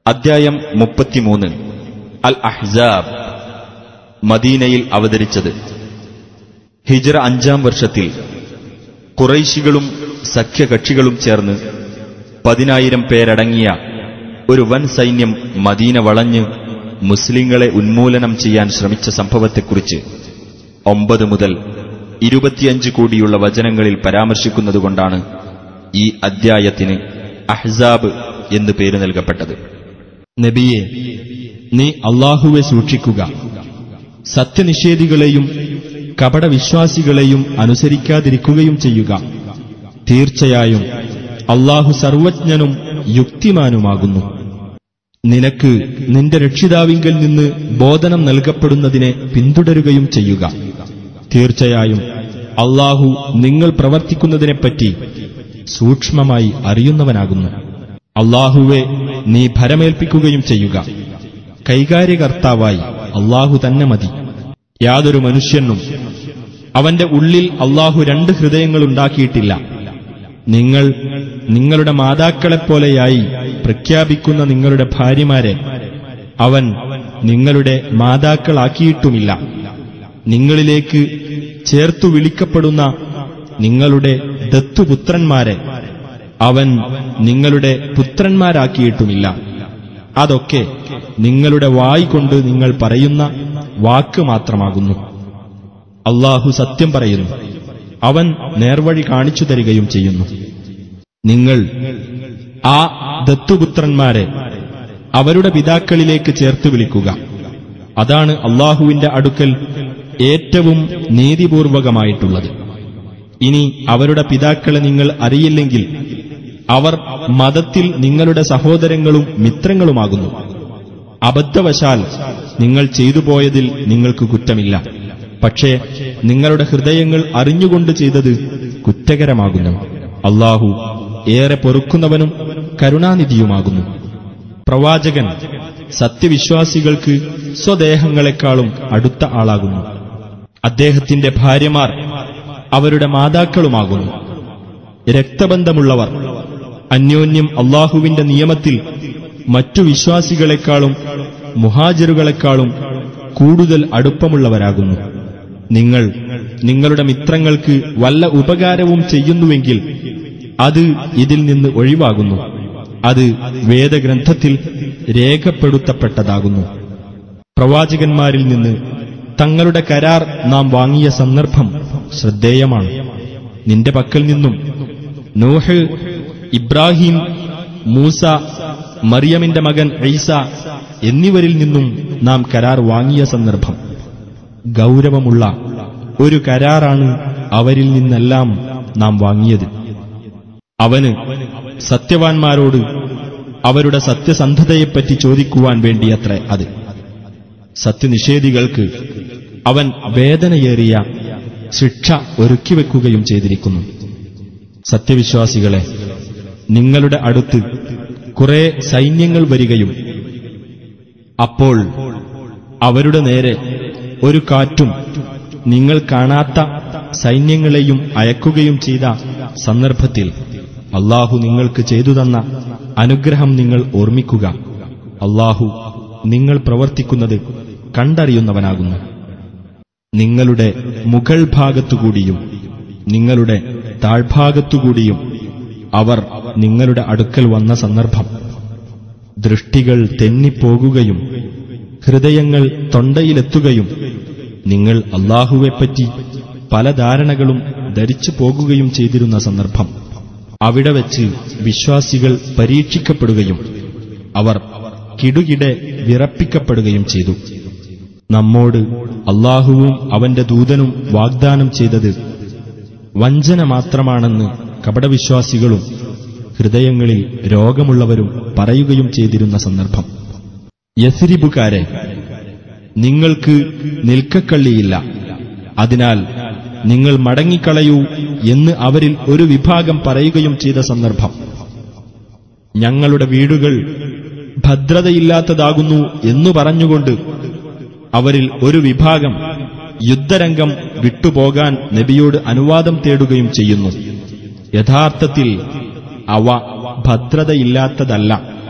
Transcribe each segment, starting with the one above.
അദ്ധ്യായം മുപ്പത്തിമൂന്ന് അൽ അഹ്സാബ് മദീനയിൽ അവതരിച്ചത് ഹിജ്റ അഞ്ചാം വർഷത്തിൽ കുറൈശികളും സഖ്യകക്ഷികളും ചേർന്ന് പതിനായിരം പേരടങ്ങിയ ഒരു വൻ സൈന്യം മദീന വളഞ്ഞ് മുസ്ലിങ്ങളെ ഉന്മൂലനം ചെയ്യാൻ ശ്രമിച്ച സംഭവത്തെക്കുറിച്ച് ഒമ്പത് മുതൽ ഇരുപത്തിയഞ്ച് കൂടിയുള്ള വചനങ്ങളിൽ പരാമർശിക്കുന്നതുകൊണ്ടാണ് ഈ അദ്ധ്യായത്തിന് അഹ്സാബ് എന്ന് പേര് നൽകപ്പെട്ടത് നബിയെ നീ അള്ളാഹുവെ സൂക്ഷിക്കുക സത്യനിഷേധികളെയും കപടവിശ്വാസികളെയും അനുസരിക്കാതിരിക്കുകയും ചെയ്യുക തീർച്ചയായും അള്ളാഹു സർവജ്ഞനും യുക്തിമാനുമാകുന്നു നിനക്ക് നിന്റെ രക്ഷിതാവിങ്കൽ നിന്ന് ബോധനം നൽകപ്പെടുന്നതിനെ പിന്തുടരുകയും ചെയ്യുക തീർച്ചയായും അള്ളാഹു നിങ്ങൾ പ്രവർത്തിക്കുന്നതിനെപ്പറ്റി സൂക്ഷ്മമായി അറിയുന്നവനാകുന്നു അള്ളാഹുവെ നീ ഭരമേൽപ്പിക്കുകയും ചെയ്യുക കൈകാര്യകർത്താവായി അള്ളാഹു തന്നെ മതി യാതൊരു മനുഷ്യനും അവന്റെ ഉള്ളിൽ അള്ളാഹു രണ്ട് ഹൃദയങ്ങളുണ്ടാക്കിയിട്ടില്ല നിങ്ങൾ നിങ്ങളുടെ മാതാക്കളെപ്പോലെയായി പ്രഖ്യാപിക്കുന്ന നിങ്ങളുടെ ഭാര്യമാരെ അവൻ നിങ്ങളുടെ മാതാക്കളാക്കിയിട്ടുമില്ല നിങ്ങളിലേക്ക് ചേർത്തു വിളിക്കപ്പെടുന്ന നിങ്ങളുടെ ദത്തുപുത്രന്മാരെ അവൻ നിങ്ങളുടെ പുത്രന്മാരാക്കിയിട്ടുമില്ല അതൊക്കെ നിങ്ങളുടെ വായി കൊണ്ട് നിങ്ങൾ പറയുന്ന വാക്ക് മാത്രമാകുന്നു അള്ളാഹു സത്യം പറയുന്നു അവൻ നേർവഴി കാണിച്ചു തരികയും ചെയ്യുന്നു നിങ്ങൾ ആ ദത്തുപുത്രന്മാരെ അവരുടെ പിതാക്കളിലേക്ക് ചേർത്ത് വിളിക്കുക അതാണ് അള്ളാഹുവിന്റെ അടുക്കൽ ഏറ്റവും നീതിപൂർവകമായിട്ടുള്ളത് ഇനി അവരുടെ പിതാക്കളെ നിങ്ങൾ അറിയില്ലെങ്കിൽ അവർ മതത്തിൽ നിങ്ങളുടെ സഹോദരങ്ങളും മിത്രങ്ങളുമാകുന്നു അബദ്ധവശാൽ നിങ്ങൾ ചെയ്തു പോയതിൽ നിങ്ങൾക്ക് കുറ്റമില്ല പക്ഷേ നിങ്ങളുടെ ഹൃദയങ്ങൾ അറിഞ്ഞുകൊണ്ട് ചെയ്തത് കുറ്റകരമാകുന്നു അള്ളാഹു ഏറെ പൊറുക്കുന്നവനും കരുണാനിധിയുമാകുന്നു പ്രവാചകൻ സത്യവിശ്വാസികൾക്ക് സ്വദേഹങ്ങളെക്കാളും അടുത്ത ആളാകുന്നു അദ്ദേഹത്തിന്റെ ഭാര്യമാർ അവരുടെ മാതാക്കളുമാകുന്നു രക്തബന്ധമുള്ളവർ അന്യോന്യം അള്ളാഹുവിന്റെ നിയമത്തിൽ മറ്റു വിശ്വാസികളെക്കാളും മുഹാജിറുകളെക്കാളും കൂടുതൽ അടുപ്പമുള്ളവരാകുന്നു നിങ്ങൾ നിങ്ങളുടെ മിത്രങ്ങൾക്ക് വല്ല ഉപകാരവും ചെയ്യുന്നുവെങ്കിൽ അത് ഇതിൽ നിന്ന് ഒഴിവാകുന്നു അത് വേദഗ്രന്ഥത്തിൽ രേഖപ്പെടുത്തപ്പെട്ടതാകുന്നു പ്രവാചകന്മാരിൽ നിന്ന് തങ്ങളുടെ കരാർ നാം വാങ്ങിയ സന്ദർഭം ശ്രദ്ധേയമാണ് നിന്റെ പക്കൽ നിന്നും നൂഹ് ഇബ്രാഹിം മൂസ മറിയമിന്റെ മകൻ ഐസ എന്നിവരിൽ നിന്നും നാം കരാർ വാങ്ങിയ സന്ദർഭം ഗൗരവമുള്ള ഒരു കരാറാണ് അവരിൽ നിന്നെല്ലാം നാം വാങ്ങിയത് അവന് സത്യവാൻമാരോട് അവരുടെ സത്യസന്ധതയെപ്പറ്റി ചോദിക്കുവാൻ വേണ്ടിയത്രേ അത് സത്യനിഷേധികൾക്ക് അവൻ വേദനയേറിയ ശിക്ഷ ഒരുക്കിവെക്കുകയും ചെയ്തിരിക്കുന്നു സത്യവിശ്വാസികളെ നിങ്ങളുടെ അടുത്ത് കുറെ സൈന്യങ്ങൾ വരികയും അപ്പോൾ അവരുടെ നേരെ ഒരു കാറ്റും നിങ്ങൾ കാണാത്ത സൈന്യങ്ങളെയും അയക്കുകയും ചെയ്ത സന്ദർഭത്തിൽ അള്ളാഹു നിങ്ങൾക്ക് ചെയ്തു തന്ന അനുഗ്രഹം നിങ്ങൾ ഓർമ്മിക്കുക അള്ളാഹു നിങ്ങൾ പ്രവർത്തിക്കുന്നത് കണ്ടറിയുന്നവനാകുന്നു നിങ്ങളുടെ മുകൾ ഭാഗത്തുകൂടിയും നിങ്ങളുടെ താഴ്ഭാഗത്തുകൂടിയും അവർ നിങ്ങളുടെ അടുക്കൽ വന്ന സന്ദർഭം ദൃഷ്ടികൾ തെന്നിപ്പോകുകയും ഹൃദയങ്ങൾ തൊണ്ടയിലെത്തുകയും നിങ്ങൾ അള്ളാഹുവെപ്പറ്റി പല ധാരണകളും ധരിച്ചു പോകുകയും ചെയ്തിരുന്ന സന്ദർഭം അവിടെ വെച്ച് വിശ്വാസികൾ പരീക്ഷിക്കപ്പെടുകയും അവർ കിടുകിടെ വിറപ്പിക്കപ്പെടുകയും ചെയ്തു നമ്മോട് അള്ളാഹുവും അവന്റെ ദൂതനും വാഗ്ദാനം ചെയ്തത് വഞ്ചന മാത്രമാണെന്ന് കപടവിശ്വാസികളും ഹൃദയങ്ങളിൽ രോഗമുള്ളവരും പറയുകയും ചെയ്തിരുന്ന സന്ദർഭം യസിരിബുകാരെ നിങ്ങൾക്ക് നിൽക്കക്കള്ളിയില്ല അതിനാൽ നിങ്ങൾ മടങ്ങിക്കളയൂ എന്ന് അവരിൽ ഒരു വിഭാഗം പറയുകയും ചെയ്ത സന്ദർഭം ഞങ്ങളുടെ വീടുകൾ ഭദ്രതയില്ലാത്തതാകുന്നു എന്നു പറഞ്ഞുകൊണ്ട് അവരിൽ ഒരു വിഭാഗം യുദ്ധരംഗം വിട്ടുപോകാൻ നബിയോട് അനുവാദം തേടുകയും ചെയ്യുന്നു യഥാർത്ഥത്തിൽ അവ ഭദ്രതയില്ലാത്തതല്ല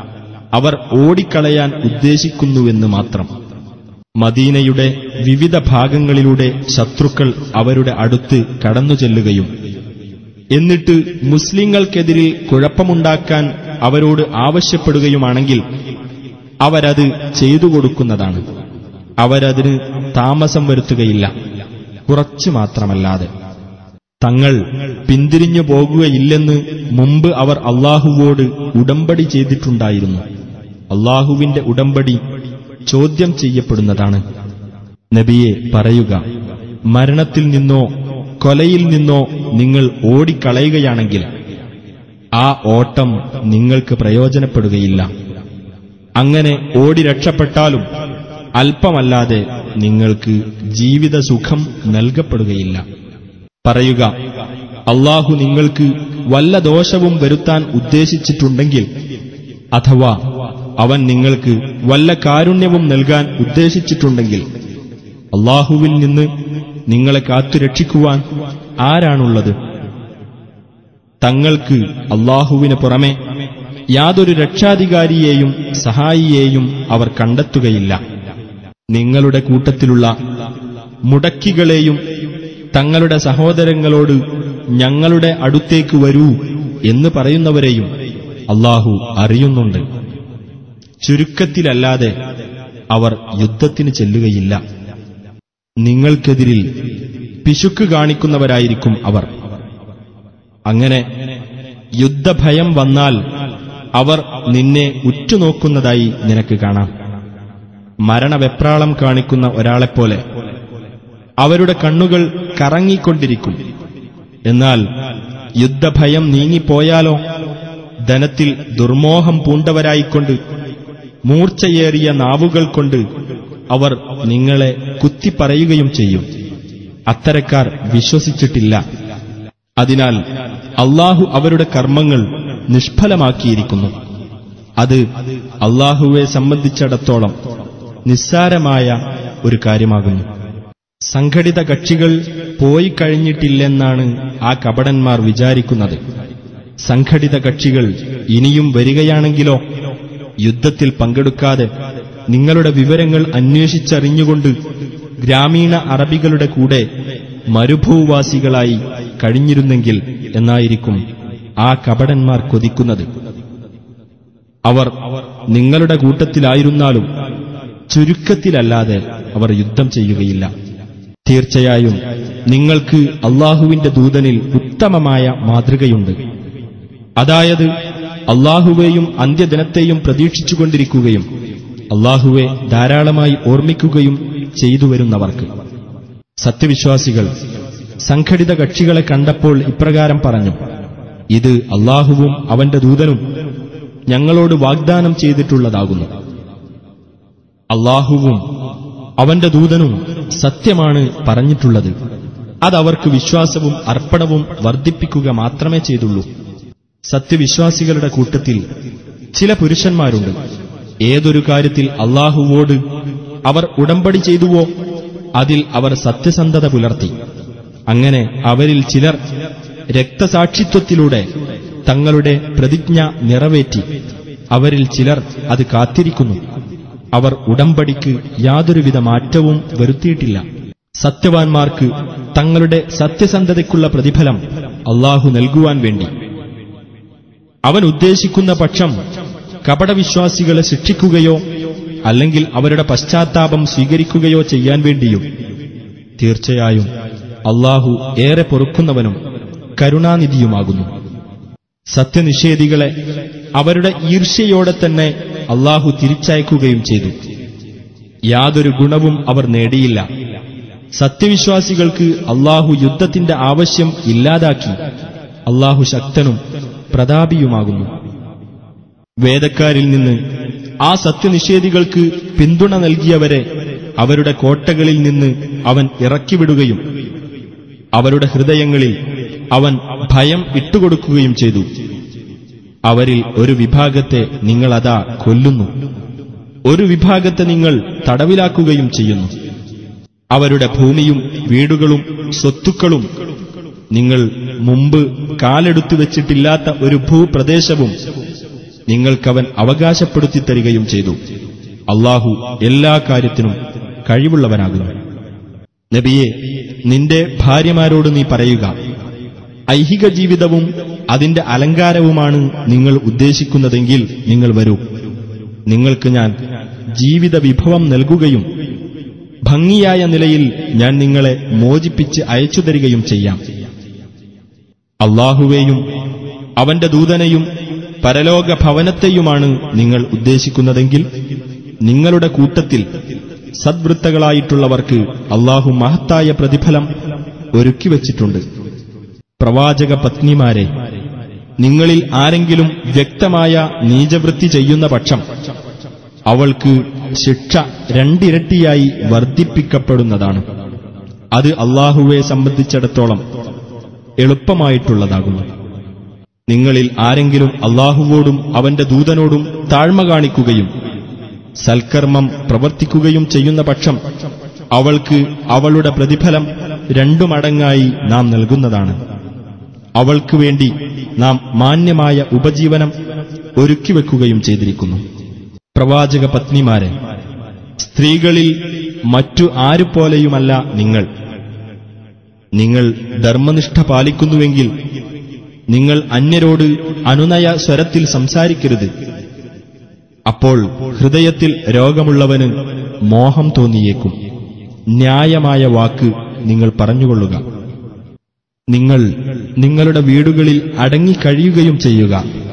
അവർ ഓടിക്കളയാൻ ഉദ്ദേശിക്കുന്നുവെന്ന് മാത്രം മദീനയുടെ വിവിധ ഭാഗങ്ങളിലൂടെ ശത്രുക്കൾ അവരുടെ അടുത്ത് കടന്നു ചെല്ലുകയും എന്നിട്ട് മുസ്ലിങ്ങൾക്കെതിരെ കുഴപ്പമുണ്ടാക്കാൻ അവരോട് ആവശ്യപ്പെടുകയുമാണെങ്കിൽ അവരത് ചെയ്തു കൊടുക്കുന്നതാണ് അവരതിന് താമസം വരുത്തുകയില്ല കുറച്ചു മാത്രമല്ലാതെ തങ്ങൾ പിന്തിരിഞ്ഞു പോകുകയില്ലെന്ന് മുമ്പ് അവർ അള്ളാഹുവോട് ഉടമ്പടി ചെയ്തിട്ടുണ്ടായിരുന്നു അള്ളാഹുവിന്റെ ഉടമ്പടി ചോദ്യം ചെയ്യപ്പെടുന്നതാണ് നബിയെ പറയുക മരണത്തിൽ നിന്നോ കൊലയിൽ നിന്നോ നിങ്ങൾ ഓടിക്കളയുകയാണെങ്കിൽ ആ ഓട്ടം നിങ്ങൾക്ക് പ്രയോജനപ്പെടുകയില്ല അങ്ങനെ ഓടി രക്ഷപ്പെട്ടാലും അല്പമല്ലാതെ നിങ്ങൾക്ക് ജീവിതസുഖം നൽകപ്പെടുകയില്ല പറയുക അള്ളാഹു നിങ്ങൾക്ക് വല്ല ദോഷവും വരുത്താൻ ഉദ്ദേശിച്ചിട്ടുണ്ടെങ്കിൽ അഥവാ അവൻ നിങ്ങൾക്ക് വല്ല കാരുണ്യവും നൽകാൻ ഉദ്ദേശിച്ചിട്ടുണ്ടെങ്കിൽ അള്ളാഹുവിൽ നിന്ന് നിങ്ങളെ കാത്തുരക്ഷിക്കുവാൻ ആരാണുള്ളത് തങ്ങൾക്ക് അള്ളാഹുവിന് പുറമെ യാതൊരു രക്ഷാധികാരിയെയും സഹായിയെയും അവർ കണ്ടെത്തുകയില്ല നിങ്ങളുടെ കൂട്ടത്തിലുള്ള മുടക്കികളെയും തങ്ങളുടെ സഹോദരങ്ങളോട് ഞങ്ങളുടെ അടുത്തേക്ക് വരൂ എന്ന് പറയുന്നവരെയും അള്ളാഹു അറിയുന്നുണ്ട് ചുരുക്കത്തിലല്ലാതെ അവർ യുദ്ധത്തിന് ചെല്ലുകയില്ല നിങ്ങൾക്കെതിരിൽ പിശുക്ക് കാണിക്കുന്നവരായിരിക്കും അവർ അങ്ങനെ യുദ്ധഭയം വന്നാൽ അവർ നിന്നെ ഉറ്റുനോക്കുന്നതായി നിനക്ക് കാണാം മരണവെപ്രാളം കാണിക്കുന്ന ഒരാളെപ്പോലെ അവരുടെ കണ്ണുകൾ കറങ്ങിക്കൊണ്ടിരിക്കും എന്നാൽ യുദ്ധഭയം നീങ്ങിപ്പോയാലോ ധനത്തിൽ ദുർമോഹം പൂണ്ടവരായിക്കൊണ്ട് മൂർച്ചയേറിയ നാവുകൾ കൊണ്ട് അവർ നിങ്ങളെ കുത്തിപ്പറയുകയും ചെയ്യും അത്തരക്കാർ വിശ്വസിച്ചിട്ടില്ല അതിനാൽ അള്ളാഹു അവരുടെ കർമ്മങ്ങൾ നിഷ്ഫലമാക്കിയിരിക്കുന്നു അത് അള്ളാഹുവെ സംബന്ധിച്ചിടത്തോളം നിസ്സാരമായ ഒരു കാര്യമാകുന്നു സംഘടിത കക്ഷികൾ പോയി കഴിഞ്ഞിട്ടില്ലെന്നാണ് ആ കപടന്മാർ വിചാരിക്കുന്നത് സംഘടിത കക്ഷികൾ ഇനിയും വരികയാണെങ്കിലോ യുദ്ധത്തിൽ പങ്കെടുക്കാതെ നിങ്ങളുടെ വിവരങ്ങൾ അന്വേഷിച്ചറിഞ്ഞുകൊണ്ട് ഗ്രാമീണ അറബികളുടെ കൂടെ മരുഭൂവാസികളായി കഴിഞ്ഞിരുന്നെങ്കിൽ എന്നായിരിക്കും ആ കപടന്മാർ കൊതിക്കുന്നത് അവർ നിങ്ങളുടെ കൂട്ടത്തിലായിരുന്നാലും ചുരുക്കത്തിലല്ലാതെ അവർ യുദ്ധം ചെയ്യുകയില്ല തീർച്ചയായും നിങ്ങൾക്ക് അള്ളാഹുവിന്റെ ദൂതനിൽ ഉത്തമമായ മാതൃകയുണ്ട് അതായത് അള്ളാഹുവേയും അന്ത്യദിനത്തെയും പ്രതീക്ഷിച്ചുകൊണ്ടിരിക്കുകയും അള്ളാഹുവെ ധാരാളമായി ഓർമ്മിക്കുകയും ചെയ്തു വരുന്നവർക്ക് സത്യവിശ്വാസികൾ സംഘടിത കക്ഷികളെ കണ്ടപ്പോൾ ഇപ്രകാരം പറഞ്ഞു ഇത് അള്ളാഹുവും അവന്റെ ദൂതനും ഞങ്ങളോട് വാഗ്ദാനം ചെയ്തിട്ടുള്ളതാകുന്നു അള്ളാഹുവും അവന്റെ ദൂതനും സത്യമാണ് പറഞ്ഞിട്ടുള്ളത് അതവർക്ക് വിശ്വാസവും അർപ്പണവും വർദ്ധിപ്പിക്കുക മാത്രമേ ചെയ്തുള്ളൂ സത്യവിശ്വാസികളുടെ കൂട്ടത്തിൽ ചില പുരുഷന്മാരുണ്ട് ഏതൊരു കാര്യത്തിൽ അള്ളാഹുവോട് അവർ ഉടമ്പടി ചെയ്തുവോ അതിൽ അവർ സത്യസന്ധത പുലർത്തി അങ്ങനെ അവരിൽ ചിലർ രക്തസാക്ഷിത്വത്തിലൂടെ തങ്ങളുടെ പ്രതിജ്ഞ നിറവേറ്റി അവരിൽ ചിലർ അത് കാത്തിരിക്കുന്നു അവർ ഉടമ്പടിക്ക് യാതൊരുവിധ മാറ്റവും വരുത്തിയിട്ടില്ല സത്യവാൻമാർക്ക് തങ്ങളുടെ സത്യസന്ധതയ്ക്കുള്ള പ്രതിഫലം അള്ളാഹു നൽകുവാൻ വേണ്ടി അവൻ ഉദ്ദേശിക്കുന്ന പക്ഷം കപടവിശ്വാസികളെ ശിക്ഷിക്കുകയോ അല്ലെങ്കിൽ അവരുടെ പശ്ചാത്താപം സ്വീകരിക്കുകയോ ചെയ്യാൻ വേണ്ടിയും തീർച്ചയായും അള്ളാഹു ഏറെ പൊറുക്കുന്നവനും കരുണാനിധിയുമാകുന്നു സത്യനിഷേധികളെ അവരുടെ ഈർഷ്യയോടെ തന്നെ അള്ളാഹു തിരിച്ചയക്കുകയും ചെയ്തു യാതൊരു ഗുണവും അവർ നേടിയില്ല സത്യവിശ്വാസികൾക്ക് അള്ളാഹു യുദ്ധത്തിന്റെ ആവശ്യം ഇല്ലാതാക്കി അള്ളാഹു ശക്തനും പ്രതാപിയുമാകുന്നു വേദക്കാരിൽ നിന്ന് ആ സത്യനിഷേധികൾക്ക് പിന്തുണ നൽകിയവരെ അവരുടെ കോട്ടകളിൽ നിന്ന് അവൻ ഇറക്കിവിടുകയും അവരുടെ ഹൃദയങ്ങളിൽ അവൻ ഭയം ഇട്ടുകൊടുക്കുകയും ചെയ്തു അവരിൽ ഒരു വിഭാഗത്തെ നിങ്ങളതാ കൊല്ലുന്നു ഒരു വിഭാഗത്തെ നിങ്ങൾ തടവിലാക്കുകയും ചെയ്യുന്നു അവരുടെ ഭൂമിയും വീടുകളും സ്വത്തുക്കളും നിങ്ങൾ മുമ്പ് കാലെടുത്തു വെച്ചിട്ടില്ലാത്ത ഒരു ഭൂപ്രദേശവും നിങ്ങൾക്കവൻ അവകാശപ്പെടുത്തി തരികയും ചെയ്തു അള്ളാഹു എല്ലാ കാര്യത്തിനും കഴിവുള്ളവനാകുന്നു നബിയെ നിന്റെ ഭാര്യമാരോട് നീ പറയുക ഐഹിക ജീവിതവും അതിന്റെ അലങ്കാരവുമാണ് നിങ്ങൾ ഉദ്ദേശിക്കുന്നതെങ്കിൽ നിങ്ങൾ വരൂ നിങ്ങൾക്ക് ഞാൻ ജീവിത വിഭവം നൽകുകയും ഭംഗിയായ നിലയിൽ ഞാൻ നിങ്ങളെ മോചിപ്പിച്ച് അയച്ചു തരികയും ചെയ്യാം അള്ളാഹുവേയും അവന്റെ ദൂതനെയും പരലോക ഭവനത്തെയുമാണ് നിങ്ങൾ ഉദ്ദേശിക്കുന്നതെങ്കിൽ നിങ്ങളുടെ കൂട്ടത്തിൽ സദ്വൃത്തകളായിട്ടുള്ളവർക്ക് അള്ളാഹു മഹത്തായ പ്രതിഫലം ഒരുക്കിവച്ചിട്ടുണ്ട് പ്രവാചക പത്നിമാരെ നിങ്ങളിൽ ആരെങ്കിലും വ്യക്തമായ നീചവൃത്തി ചെയ്യുന്ന പക്ഷം അവൾക്ക് ശിക്ഷ രണ്ടിരട്ടിയായി വർദ്ധിപ്പിക്കപ്പെടുന്നതാണ് അത് അള്ളാഹുവെ സംബന്ധിച്ചിടത്തോളം എളുപ്പമായിട്ടുള്ളതാകുന്നു നിങ്ങളിൽ ആരെങ്കിലും അള്ളാഹുവോടും അവന്റെ ദൂതനോടും താഴ്മ കാണിക്കുകയും സൽക്കർമ്മം പ്രവർത്തിക്കുകയും ചെയ്യുന്ന പക്ഷം അവൾക്ക് അവളുടെ പ്രതിഫലം രണ്ടു മടങ്ങായി നാം നൽകുന്നതാണ് അവൾക്ക് വേണ്ടി നാം മാന്യമായ ഉപജീവനം ഒരുക്കിവെക്കുകയും ചെയ്തിരിക്കുന്നു പ്രവാചക പത്നിമാരെ സ്ത്രീകളിൽ മറ്റു ആരുപോലെയുമല്ല നിങ്ങൾ നിങ്ങൾ ധർമ്മനിഷ്ഠ പാലിക്കുന്നുവെങ്കിൽ നിങ്ങൾ അന്യരോട് അനുനയ സ്വരത്തിൽ സംസാരിക്കരുത് അപ്പോൾ ഹൃദയത്തിൽ രോഗമുള്ളവന് മോഹം തോന്നിയേക്കും ന്യായമായ വാക്ക് നിങ്ങൾ പറഞ്ഞുകൊള്ളുക നിങ്ങൾ നിങ്ങളുടെ വീടുകളിൽ അടങ്ങിക്കഴിയുകയും ചെയ്യുക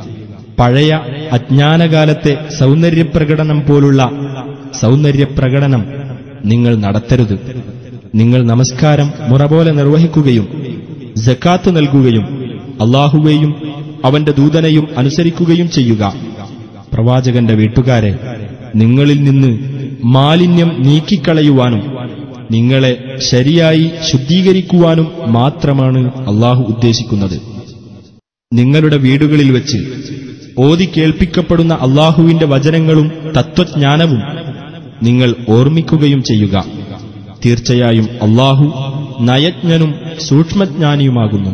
പഴയ അജ്ഞാനകാലത്തെ സൗന്ദര്യപ്രകടനം പോലുള്ള സൗന്ദര്യപ്രകടനം നിങ്ങൾ നടത്തരുത് നിങ്ങൾ നമസ്കാരം മുറ പോലെ നിർവഹിക്കുകയും ജക്കാത്ത് നൽകുകയും അള്ളാഹുവേയും അവന്റെ ദൂതനെയും അനുസരിക്കുകയും ചെയ്യുക പ്രവാചകന്റെ വീട്ടുകാരെ നിങ്ങളിൽ നിന്ന് മാലിന്യം നീക്കിക്കളയുവാനും നിങ്ങളെ ശരിയായി ശുദ്ധീകരിക്കുവാനും മാത്രമാണ് അള്ളാഹു ഉദ്ദേശിക്കുന്നത് നിങ്ങളുടെ വീടുകളിൽ വെച്ച് ഓതി കേൾപ്പിക്കപ്പെടുന്ന അള്ളാഹുവിന്റെ വചനങ്ങളും തത്വജ്ഞാനവും നിങ്ങൾ ഓർമ്മിക്കുകയും ചെയ്യുക തീർച്ചയായും അള്ളാഹു നയജ്ഞനും സൂക്ഷ്മജ്ഞാനിയുമാകുന്നു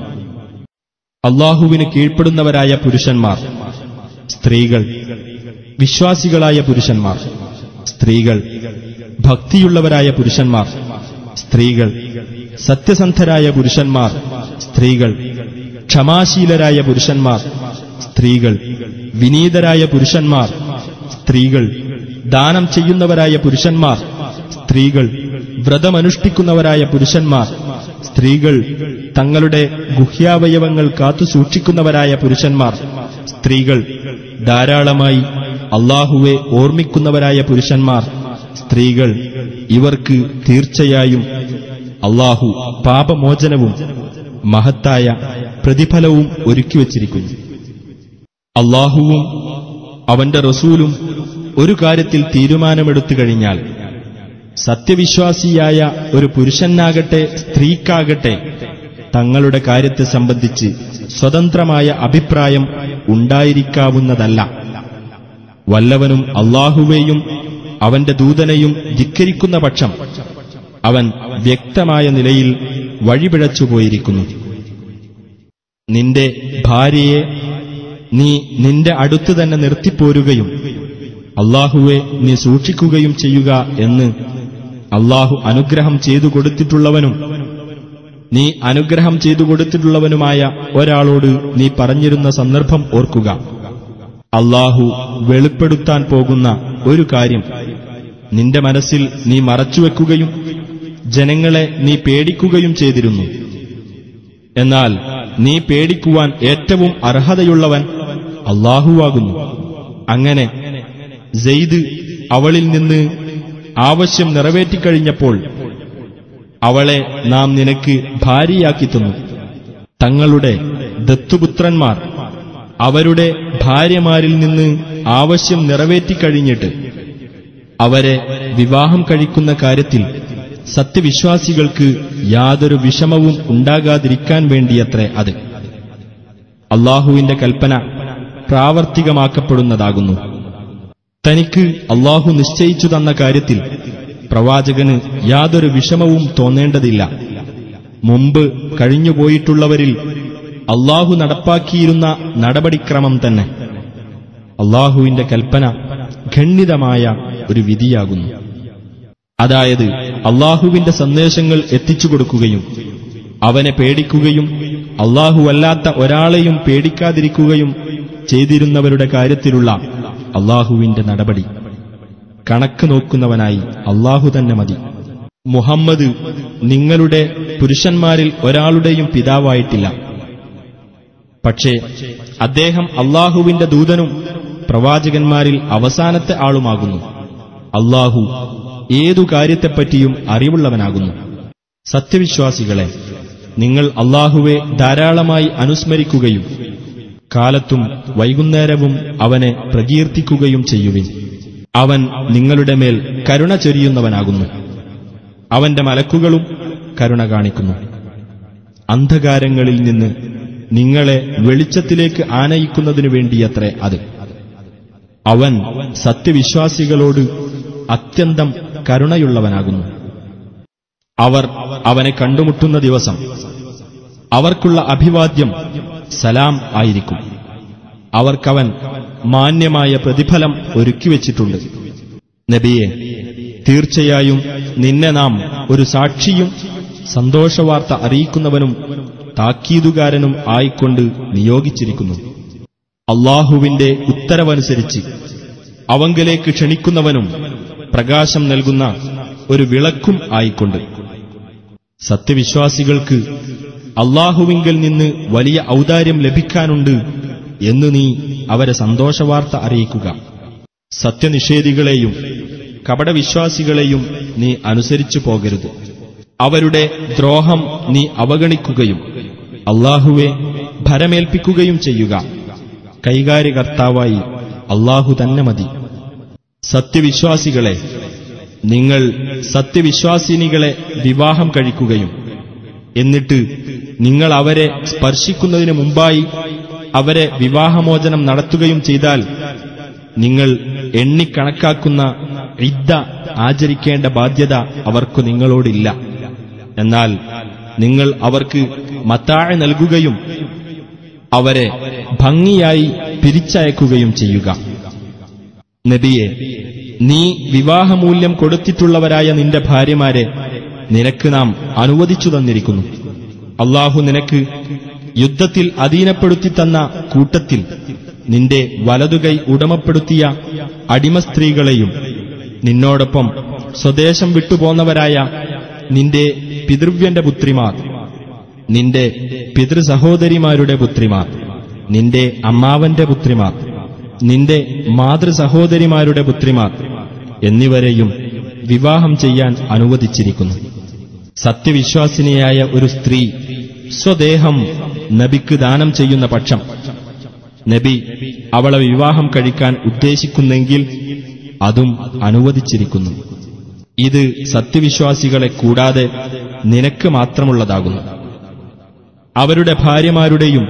അള്ളാഹുവിന് കീഴ്പ്പെടുന്നവരായ പുരുഷന്മാർ സ്ത്രീകൾ വിശ്വാസികളായ പുരുഷന്മാർ സ്ത്രീകൾ ഭക്തിയുള്ളവരായ പുരുഷന്മാർ സ്ത്രീകൾ സത്യസന്ധരായ പുരുഷന്മാർ സ്ത്രീകൾ ക്ഷമാശീലരായ പുരുഷന്മാർ സ്ത്രീകൾ വിനീതരായ പുരുഷന്മാർ സ്ത്രീകൾ ദാനം ചെയ്യുന്നവരായ പുരുഷന്മാർ സ്ത്രീകൾ വ്രതമനുഷ്ഠിക്കുന്നവരായ പുരുഷന്മാർ സ്ത്രീകൾ തങ്ങളുടെ ഗുഹ്യാവയവങ്ങൾ കാത്തു സൂക്ഷിക്കുന്നവരായ പുരുഷന്മാർ സ്ത്രീകൾ ധാരാളമായി അള്ളാഹുവെ ഓർമ്മിക്കുന്നവരായ പുരുഷന്മാർ സ്ത്രീകൾ ഇവർക്ക് തീർച്ചയായും അള്ളാഹു പാപമോചനവും മഹത്തായ പ്രതിഫലവും ഒരുക്കിവച്ചിരിക്കുന്നു അള്ളാഹുവും അവന്റെ റസൂലും ഒരു കാര്യത്തിൽ തീരുമാനമെടുത്തു കഴിഞ്ഞാൽ സത്യവിശ്വാസിയായ ഒരു പുരുഷനാകട്ടെ സ്ത്രീക്കാകട്ടെ തങ്ങളുടെ കാര്യത്തെ സംബന്ധിച്ച് സ്വതന്ത്രമായ അഭിപ്രായം ഉണ്ടായിരിക്കാവുന്നതല്ല വല്ലവനും അള്ളാഹുവേയും അവന്റെ ദൂതനെയും ധിക്കരിക്കുന്ന പക്ഷം അവൻ വ്യക്തമായ നിലയിൽ വഴിപിഴച്ചുപോയിരിക്കുന്നു നിന്റെ ഭാര്യയെ നീ നിന്റെ അടുത്ത് തന്നെ നിർത്തിപ്പോരുകയും അള്ളാഹുവെ നീ സൂക്ഷിക്കുകയും ചെയ്യുക എന്ന് അള്ളാഹു അനുഗ്രഹം ചെയ്തു കൊടുത്തിട്ടുള്ളവനും നീ അനുഗ്രഹം ചെയ്തു കൊടുത്തിട്ടുള്ളവനുമായ ഒരാളോട് നീ പറഞ്ഞിരുന്ന സന്ദർഭം ഓർക്കുക അള്ളാഹു വെളിപ്പെടുത്താൻ പോകുന്ന ഒരു കാര്യം നിന്റെ മനസ്സിൽ നീ മറച്ചുവെക്കുകയും ജനങ്ങളെ നീ പേടിക്കുകയും ചെയ്തിരുന്നു എന്നാൽ നീ പേടിക്കുവാൻ ഏറ്റവും അർഹതയുള്ളവൻ അള്ളാഹുവാകുന്നു അങ്ങനെ സെയ്ദ് അവളിൽ നിന്ന് ആവശ്യം നിറവേറ്റിക്കഴിഞ്ഞപ്പോൾ അവളെ നാം നിനക്ക് ഭാര്യയാക്കി തന്നു തങ്ങളുടെ ദത്തുപുത്രന്മാർ അവരുടെ ഭാര്യമാരിൽ നിന്ന് ആവശ്യം നിറവേറ്റിക്കഴിഞ്ഞിട്ട് അവരെ വിവാഹം കഴിക്കുന്ന കാര്യത്തിൽ സത്യവിശ്വാസികൾക്ക് യാതൊരു വിഷമവും ഉണ്ടാകാതിരിക്കാൻ വേണ്ടിയത്രേ അത് അള്ളാഹുവിന്റെ കൽപ്പന പ്രാവർത്തികമാക്കപ്പെടുന്നതാകുന്നു തനിക്ക് അള്ളാഹു നിശ്ചയിച്ചു തന്ന കാര്യത്തിൽ പ്രവാചകന് യാതൊരു വിഷമവും തോന്നേണ്ടതില്ല മുമ്പ് കഴിഞ്ഞുപോയിട്ടുള്ളവരിൽ അള്ളാഹു നടപ്പാക്കിയിരുന്ന നടപടിക്രമം തന്നെ അള്ളാഹുവിന്റെ കൽപ്പന ഖണ്ഡിതമായ ഒരു വിധിയാകുന്നു അതായത് അള്ളാഹുവിന്റെ സന്ദേശങ്ങൾ എത്തിച്ചു കൊടുക്കുകയും അവനെ പേടിക്കുകയും അല്ലാത്ത ഒരാളെയും പേടിക്കാതിരിക്കുകയും ചെയ്തിരുന്നവരുടെ കാര്യത്തിലുള്ള അള്ളാഹുവിന്റെ നടപടി കണക്ക് നോക്കുന്നവനായി അള്ളാഹു തന്നെ മതി മുഹമ്മദ് നിങ്ങളുടെ പുരുഷന്മാരിൽ ഒരാളുടെയും പിതാവായിട്ടില്ല പക്ഷേ അദ്ദേഹം അള്ളാഹുവിന്റെ ദൂതനും പ്രവാചകന്മാരിൽ അവസാനത്തെ ആളുമാകുന്നു അള്ളാഹു ഏതു കാര്യത്തെപ്പറ്റിയും അറിവുള്ളവനാകുന്നു സത്യവിശ്വാസികളെ നിങ്ങൾ അള്ളാഹുവെ ധാരാളമായി അനുസ്മരിക്കുകയും കാലത്തും വൈകുന്നേരവും അവനെ പ്രകീർത്തിക്കുകയും ചെയ്യുവിൻ അവൻ നിങ്ങളുടെ മേൽ കരുണ ചൊരിയുന്നവനാകുന്നു അവന്റെ മലക്കുകളും കരുണ കാണിക്കുന്നു അന്ധകാരങ്ങളിൽ നിന്ന് നിങ്ങളെ വെളിച്ചത്തിലേക്ക് ആനയിക്കുന്നതിനു വേണ്ടിയത്രേ അത് അവൻ സത്യവിശ്വാസികളോട് അത്യന്തം കരുണയുള്ളവനാകുന്നു അവർ അവനെ കണ്ടുമുട്ടുന്ന ദിവസം അവർക്കുള്ള അഭിവാദ്യം സലാം ആയിരിക്കും അവർക്കവൻ മാന്യമായ പ്രതിഫലം ഒരുക്കിവെച്ചിട്ടുണ്ട് നബിയെ തീർച്ചയായും നിന്നെ നാം ഒരു സാക്ഷിയും സന്തോഷവാർത്ത അറിയിക്കുന്നവനും താക്കീതുകാരനും ആയിക്കൊണ്ട് നിയോഗിച്ചിരിക്കുന്നു അള്ളാഹുവിന്റെ ഉത്തരവനുസരിച്ച് അവങ്കലേക്ക് ക്ഷണിക്കുന്നവനും പ്രകാശം നൽകുന്ന ഒരു വിളക്കും ആയിക്കൊണ്ട് സത്യവിശ്വാസികൾക്ക് അള്ളാഹുവിങ്കൽ നിന്ന് വലിയ ഔദാര്യം ലഭിക്കാനുണ്ട് എന്ന് നീ അവരെ സന്തോഷവാർത്ത അറിയിക്കുക സത്യനിഷേധികളെയും കപടവിശ്വാസികളെയും നീ അനുസരിച്ചു പോകരുത് അവരുടെ ദ്രോഹം നീ അവഗണിക്കുകയും അള്ളാഹുവെ ഭരമേൽപ്പിക്കുകയും ചെയ്യുക കൈകാര്യകർത്താവായി അള്ളാഹു തന്നെ മതി സത്യവിശ്വാസികളെ നിങ്ങൾ സത്യവിശ്വാസിനികളെ വിവാഹം കഴിക്കുകയും എന്നിട്ട് നിങ്ങൾ അവരെ സ്പർശിക്കുന്നതിന് മുമ്പായി അവരെ വിവാഹമോചനം നടത്തുകയും ചെയ്താൽ നിങ്ങൾ എണ്ണിക്കണക്കാക്കുന്ന ഇദ്ദ ആചരിക്കേണ്ട ബാധ്യത അവർക്ക് നിങ്ങളോടില്ല എന്നാൽ നിങ്ങൾ അവർക്ക് മത്താഴ നൽകുകയും അവരെ ഭംഗിയായി പിരിച്ചയക്കുകയും ചെയ്യുക നബിയെ നീ വിവാഹമൂല്യം കൊടുത്തിട്ടുള്ളവരായ നിന്റെ ഭാര്യമാരെ നിനക്ക് നാം അനുവദിച്ചു തന്നിരിക്കുന്നു അള്ളാഹു നിനക്ക് യുദ്ധത്തിൽ അധീനപ്പെടുത്തി തന്ന കൂട്ടത്തിൽ നിന്റെ വലതുകൈ ഉടമപ്പെടുത്തിയ അടിമ സ്ത്രീകളെയും നിന്നോടൊപ്പം സ്വദേശം വിട്ടുപോന്നവരായ നിന്റെ പിതൃവ്യന്റെ പുത്രിമാർ നിന്റെ പിതൃസഹോദരിമാരുടെ പുത്രിമാർ നിന്റെ അമ്മാവന്റെ പുത്രിമാർ നിന്റെ മാതൃസഹോദരിമാരുടെ പുത്രിമാർ എന്നിവരെയും വിവാഹം ചെയ്യാൻ അനുവദിച്ചിരിക്കുന്നു സത്യവിശ്വാസിനിയായ ഒരു സ്ത്രീ സ്വദേഹം നബിക്ക് ദാനം ചെയ്യുന്ന പക്ഷം നബി അവളെ വിവാഹം കഴിക്കാൻ ഉദ്ദേശിക്കുന്നെങ്കിൽ അതും അനുവദിച്ചിരിക്കുന്നു ഇത് സത്യവിശ്വാസികളെ കൂടാതെ നിനക്ക് മാത്രമുള്ളതാകുന്നു അവരുടെ ഭാര്യമാരുടെയും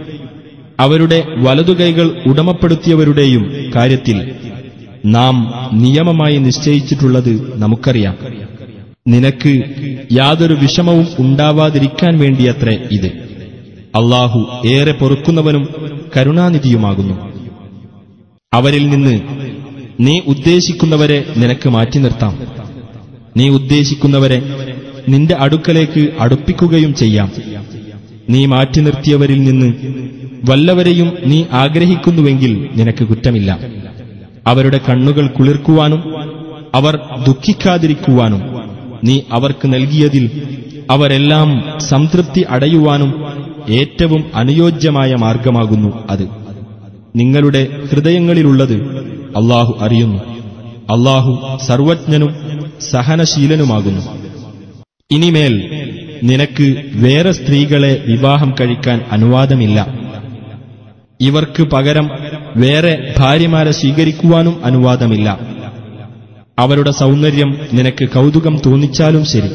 അവരുടെ വലതുകൈകൾ ഉടമപ്പെടുത്തിയവരുടെയും കാര്യത്തിൽ നാം നിയമമായി നിശ്ചയിച്ചിട്ടുള്ളത് നമുക്കറിയാം നിനക്ക് യാതൊരു വിഷമവും ഉണ്ടാവാതിരിക്കാൻ വേണ്ടിയത്രേ ഇത് അള്ളാഹു ഏറെ പൊറുക്കുന്നവനും കരുണാനിധിയുമാകുന്നു അവരിൽ നിന്ന് നീ ഉദ്ദേശിക്കുന്നവരെ നിനക്ക് മാറ്റി നിർത്താം നീ ഉദ്ദേശിക്കുന്നവരെ നിന്റെ അടുക്കലേക്ക് അടുപ്പിക്കുകയും ചെയ്യാം നീ മാറ്റി നിർത്തിയവരിൽ നിന്ന് വല്ലവരെയും നീ ആഗ്രഹിക്കുന്നുവെങ്കിൽ നിനക്ക് കുറ്റമില്ല അവരുടെ കണ്ണുകൾ കുളിർക്കുവാനും അവർ ദുഃഖിക്കാതിരിക്കുവാനും നീ അവർക്ക് നൽകിയതിൽ അവരെല്ലാം സംതൃപ്തി അടയുവാനും ഏറ്റവും അനുയോജ്യമായ മാർഗമാകുന്നു അത് നിങ്ങളുടെ ഹൃദയങ്ങളിലുള്ളത് അള്ളാഹു അറിയുന്നു അള്ളാഹു സർവജ്ഞനും സഹനശീലനുമാകുന്നു ഇനിമേൽ നിനക്ക് വേറെ സ്ത്രീകളെ വിവാഹം കഴിക്കാൻ അനുവാദമില്ല ഇവർക്ക് പകരം വേറെ ഭാര്യമാരെ സ്വീകരിക്കുവാനും അനുവാദമില്ല അവരുടെ സൗന്ദര്യം നിനക്ക് കൗതുകം തോന്നിച്ചാലും ശരി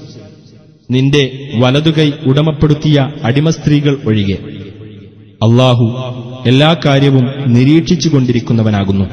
നിന്റെ വലതുകൈ ഉടമപ്പെടുത്തിയ അടിമസ്ത്രീകൾ ഒഴികെ അള്ളാഹു എല്ലാ കാര്യവും നിരീക്ഷിച്ചുകൊണ്ടിരിക്കുന്നവനാകുന്നു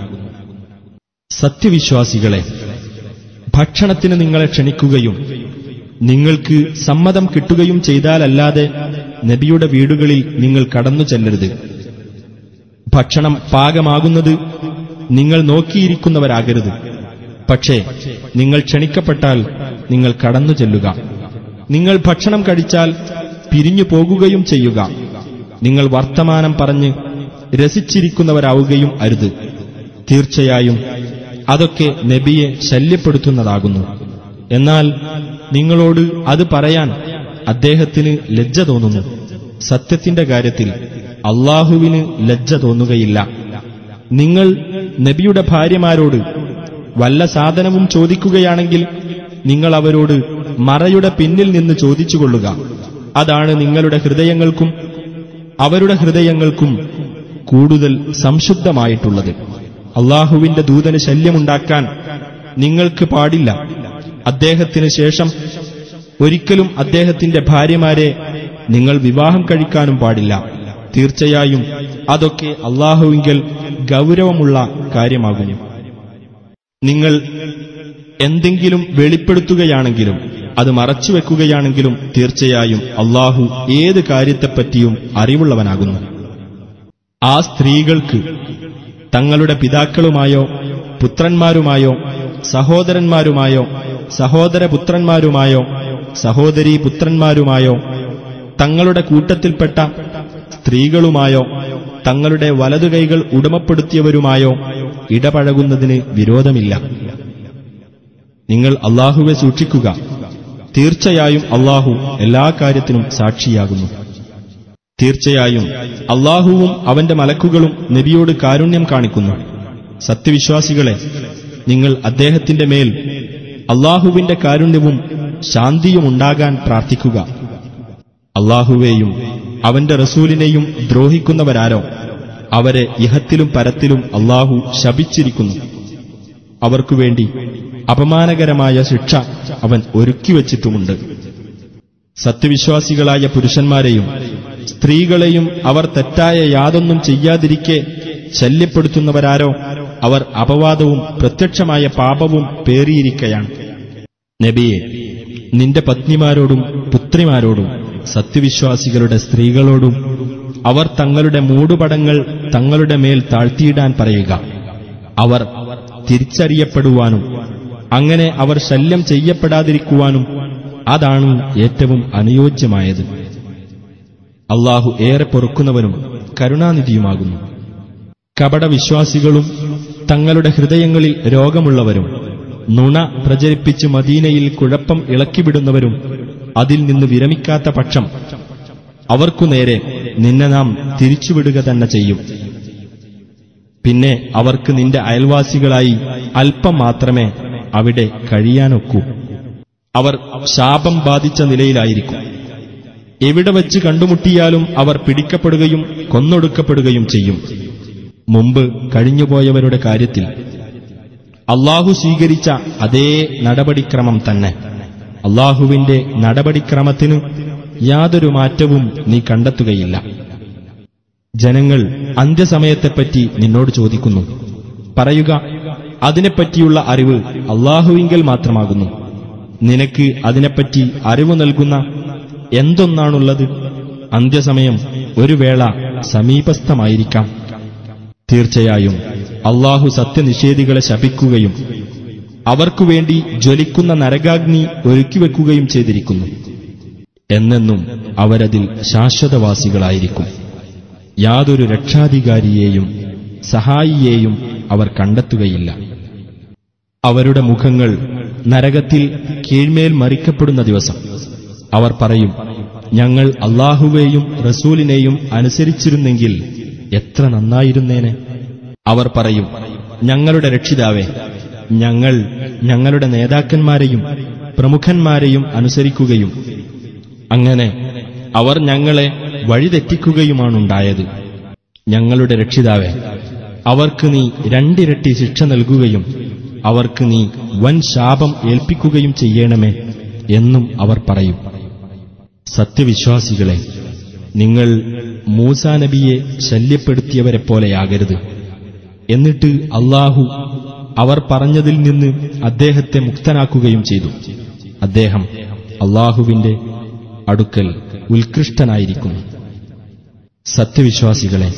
സത്യവിശ്വാസികളെ ഭക്ഷണത്തിന് നിങ്ങളെ ക്ഷണിക്കുകയും നിങ്ങൾക്ക് സമ്മതം കിട്ടുകയും ചെയ്താലല്ലാതെ നബിയുടെ വീടുകളിൽ നിങ്ങൾ കടന്നു ചെല്ലരുത് ഭക്ഷണം പാകമാകുന്നത് നിങ്ങൾ നോക്കിയിരിക്കുന്നവരാകരുത് പക്ഷേ നിങ്ങൾ ക്ഷണിക്കപ്പെട്ടാൽ നിങ്ങൾ കടന്നു ചെല്ലുക നിങ്ങൾ ഭക്ഷണം കഴിച്ചാൽ പിരിഞ്ഞു പോകുകയും ചെയ്യുക നിങ്ങൾ വർത്തമാനം പറഞ്ഞ് രസിച്ചിരിക്കുന്നവരാവുകയും അരുത് തീർച്ചയായും അതൊക്കെ നബിയെ ശല്യപ്പെടുത്തുന്നതാകുന്നു എന്നാൽ നിങ്ങളോട് അത് പറയാൻ അദ്ദേഹത്തിന് ലജ്ജ തോന്നുന്നു സത്യത്തിന്റെ കാര്യത്തിൽ അള്ളാഹുവിന് ലജ്ജ തോന്നുകയില്ല നിങ്ങൾ നബിയുടെ ഭാര്യമാരോട് വല്ല സാധനവും ചോദിക്കുകയാണെങ്കിൽ നിങ്ങൾ അവരോട് മറയുടെ പിന്നിൽ നിന്ന് ചോദിച്ചുകൊള്ളുക അതാണ് നിങ്ങളുടെ ഹൃദയങ്ങൾക്കും അവരുടെ ഹൃദയങ്ങൾക്കും കൂടുതൽ സംശുദ്ധമായിട്ടുള്ളത് അള്ളാഹുവിന്റെ ദൂതന് ശല്യമുണ്ടാക്കാൻ നിങ്ങൾക്ക് പാടില്ല അദ്ദേഹത്തിന് ശേഷം ഒരിക്കലും അദ്ദേഹത്തിന്റെ ഭാര്യമാരെ നിങ്ങൾ വിവാഹം കഴിക്കാനും പാടില്ല തീർച്ചയായും അതൊക്കെ അള്ളാഹുവിങ്കൽ ഗൗരവമുള്ള കാര്യമാകുന്നു നിങ്ങൾ എന്തെങ്കിലും വെളിപ്പെടുത്തുകയാണെങ്കിലും അത് മറച്ചുവെക്കുകയാണെങ്കിലും തീർച്ചയായും അള്ളാഹു ഏത് കാര്യത്തെപ്പറ്റിയും അറിവുള്ളവനാകുന്നു ആ സ്ത്രീകൾക്ക് തങ്ങളുടെ പിതാക്കളുമായോ പുത്രന്മാരുമായോ സഹോദരന്മാരുമായോ സഹോദരപുത്രന്മാരുമായോ സഹോദരീ പുത്രന്മാരുമായോ തങ്ങളുടെ കൂട്ടത്തിൽപ്പെട്ട സ്ത്രീകളുമായോ തങ്ങളുടെ വലതുകൈകൾ ഉടമപ്പെടുത്തിയവരുമായോ ഇടപഴകുന്നതിന് വിരോധമില്ല നിങ്ങൾ അള്ളാഹുവെ സൂക്ഷിക്കുക തീർച്ചയായും അള്ളാഹു എല്ലാ കാര്യത്തിനും സാക്ഷിയാകുന്നു തീർച്ചയായും അള്ളാഹുവും അവന്റെ മലക്കുകളും നബിയോട് കാരുണ്യം കാണിക്കുന്നു സത്യവിശ്വാസികളെ നിങ്ങൾ അദ്ദേഹത്തിന്റെ മേൽ അള്ളാഹുവിന്റെ കാരുണ്യവും ശാന്തിയുമുണ്ടാകാൻ പ്രാർത്ഥിക്കുക അള്ളാഹുവേയും അവന്റെ റസൂലിനെയും ദ്രോഹിക്കുന്നവരാരോ അവരെ ഇഹത്തിലും പരത്തിലും അള്ളാഹു ശപിച്ചിരിക്കുന്നു അവർക്കുവേണ്ടി അപമാനകരമായ ശിക്ഷ അവൻ ഒരുക്കിവച്ചിട്ടുമുണ്ട് സത്യവിശ്വാസികളായ പുരുഷന്മാരെയും സ്ത്രീകളെയും അവർ തെറ്റായ യാതൊന്നും ചെയ്യാതിരിക്കെ ശല്യപ്പെടുത്തുന്നവരാരോ അവർ അപവാദവും പ്രത്യക്ഷമായ പാപവും പേറിയിരിക്കയാണ് നബിയെ നിന്റെ പത്നിമാരോടും പുത്രിമാരോടും സത്യവിശ്വാസികളുടെ സ്ത്രീകളോടും അവർ തങ്ങളുടെ മൂടുപടങ്ങൾ തങ്ങളുടെ മേൽ താഴ്ത്തിയിടാൻ പറയുക അവർ തിരിച്ചറിയപ്പെടുവാനും അങ്ങനെ അവർ ശല്യം ചെയ്യപ്പെടാതിരിക്കുവാനും അതാണ് ഏറ്റവും അനുയോജ്യമായത് അള്ളാഹു ഏറെ പൊറുക്കുന്നവനും കരുണാനിധിയുമാകുന്നു കപടവിശ്വാസികളും തങ്ങളുടെ ഹൃദയങ്ങളിൽ രോഗമുള്ളവരും നുണ പ്രചരിപ്പിച്ച് മദീനയിൽ കുഴപ്പം ഇളക്കിവിടുന്നവരും അതിൽ നിന്ന് വിരമിക്കാത്ത പക്ഷം അവർക്കു നേരെ നിന്നെ നാം തിരിച്ചുവിടുക തന്നെ ചെയ്യും പിന്നെ അവർക്ക് നിന്റെ അയൽവാസികളായി അല്പം മാത്രമേ അവിടെ കഴിയാനൊക്കൂ അവർ ശാപം ബാധിച്ച നിലയിലായിരിക്കും എവിടെ വച്ച് കണ്ടുമുട്ടിയാലും അവർ പിടിക്കപ്പെടുകയും കൊന്നൊടുക്കപ്പെടുകയും ചെയ്യും മുമ്പ് കഴിഞ്ഞുപോയവരുടെ കാര്യത്തിൽ അള്ളാഹു സ്വീകരിച്ച അതേ നടപടിക്രമം തന്നെ അള്ളാഹുവിന്റെ നടപടിക്രമത്തിന് യാതൊരു മാറ്റവും നീ കണ്ടെത്തുകയില്ല ജനങ്ങൾ അന്ത്യസമയത്തെപ്പറ്റി നിന്നോട് ചോദിക്കുന്നു പറയുക അതിനെപ്പറ്റിയുള്ള അറിവ് അള്ളാഹുവിങ്കൽ മാത്രമാകുന്നു നിനക്ക് അതിനെപ്പറ്റി അറിവ് നൽകുന്ന എന്തൊന്നാണുള്ളത് അന്ത്യസമയം ഒരു വേള സമീപസ്ഥമായിരിക്കാം തീർച്ചയായും അള്ളാഹു സത്യനിഷേധികളെ ശപിക്കുകയും അവർക്കുവേണ്ടി ജ്വലിക്കുന്ന നരകാഗ്നി ഒരുക്കിവെക്കുകയും ചെയ്തിരിക്കുന്നു എന്നെന്നും അവരതിൽ ശാശ്വതവാസികളായിരിക്കും യാതൊരു രക്ഷാധികാരിയെയും സഹായിയെയും അവർ കണ്ടെത്തുകയില്ല അവരുടെ മുഖങ്ങൾ നരകത്തിൽ കീഴ്മേൽ മറിക്കപ്പെടുന്ന ദിവസം അവർ പറയും ഞങ്ങൾ അള്ളാഹുവേയും റസൂലിനെയും അനുസരിച്ചിരുന്നെങ്കിൽ എത്ര നന്നായിരുന്നേനെ അവർ പറയും ഞങ്ങളുടെ രക്ഷിതാവേ ഞങ്ങൾ ഞങ്ങളുടെ നേതാക്കന്മാരെയും പ്രമുഖന്മാരെയും അനുസരിക്കുകയും അങ്ങനെ അവർ ഞങ്ങളെ വഴിതെറ്റിക്കുകയുമാണുണ്ടായത് ഞങ്ങളുടെ രക്ഷിതാവേ അവർക്ക് നീ രണ്ടിരട്ടി ശിക്ഷ നൽകുകയും അവർക്ക് നീ വൻ ശാപം ഏൽപ്പിക്കുകയും ചെയ്യണമേ എന്നും അവർ പറയും സത്യവിശ്വാസികളെ നിങ്ങൾ മൂസാ നബിയെ ശല്യപ്പെടുത്തിയവരെപ്പോലെയാകരുത് എന്നിട്ട് അള്ളാഹു അവർ പറഞ്ഞതിൽ നിന്ന് അദ്ദേഹത്തെ മുക്തനാക്കുകയും ചെയ്തു അദ്ദേഹം അള്ളാഹുവിന്റെ അടുക്കൽ ഉത്കൃഷ്ടനായിരിക്കുന്നു സത്യവിശ്വാസികളെ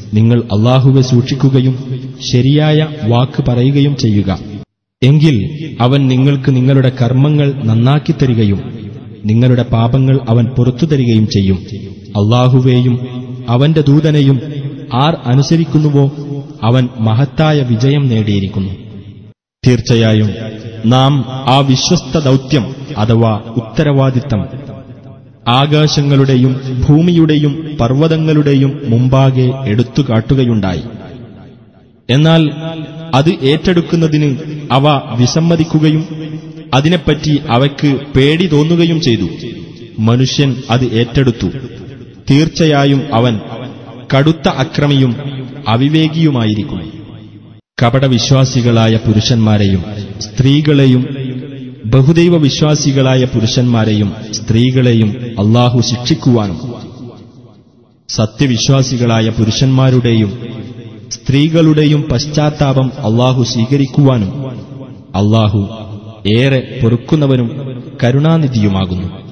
നിങ്ങൾ അള്ളാഹുവെ സൂക്ഷിക്കുകയും ശരിയായ വാക്ക് പറയുകയും ചെയ്യുക എങ്കിൽ അവൻ നിങ്ങൾക്ക് നിങ്ങളുടെ കർമ്മങ്ങൾ നന്നാക്കി തരികയും നിങ്ങളുടെ പാപങ്ങൾ അവൻ പുറത്തു തരികയും ചെയ്യും അള്ളാഹുവേയും അവന്റെ ദൂതനെയും ആർ അനുസരിക്കുന്നുവോ അവൻ മഹത്തായ വിജയം നേടിയിരിക്കുന്നു തീർച്ചയായും നാം ആ വിശ്വസ്ത ദൗത്യം അഥവാ ഉത്തരവാദിത്തം ആകാശങ്ങളുടെയും ഭൂമിയുടെയും പർവ്വതങ്ങളുടെയും മുമ്പാകെ എടുത്തു കാട്ടുകയുണ്ടായി എന്നാൽ അത് ഏറ്റെടുക്കുന്നതിന് അവ വിസമ്മതിക്കുകയും അതിനെപ്പറ്റി അവയ്ക്ക് പേടി തോന്നുകയും ചെയ്തു മനുഷ്യൻ അത് ഏറ്റെടുത്തു തീർച്ചയായും അവൻ കടുത്ത അക്രമിയും അവിവേകിയുമായിരിക്കും കപടവിശ്വാസികളായ പുരുഷന്മാരെയും സ്ത്രീകളെയും ബഹുദൈവ വിശ്വാസികളായ പുരുഷന്മാരെയും സ്ത്രീകളെയും അള്ളാഹു ശിക്ഷിക്കുവാനും സത്യവിശ്വാസികളായ പുരുഷന്മാരുടെയും സ്ത്രീകളുടെയും പശ്ചാത്താപം അള്ളാഹു സ്വീകരിക്കുവാനും അള്ളാഹു ഏറെ പൊറുക്കുന്നവനും കരുണാനിധിയുമാകുന്നു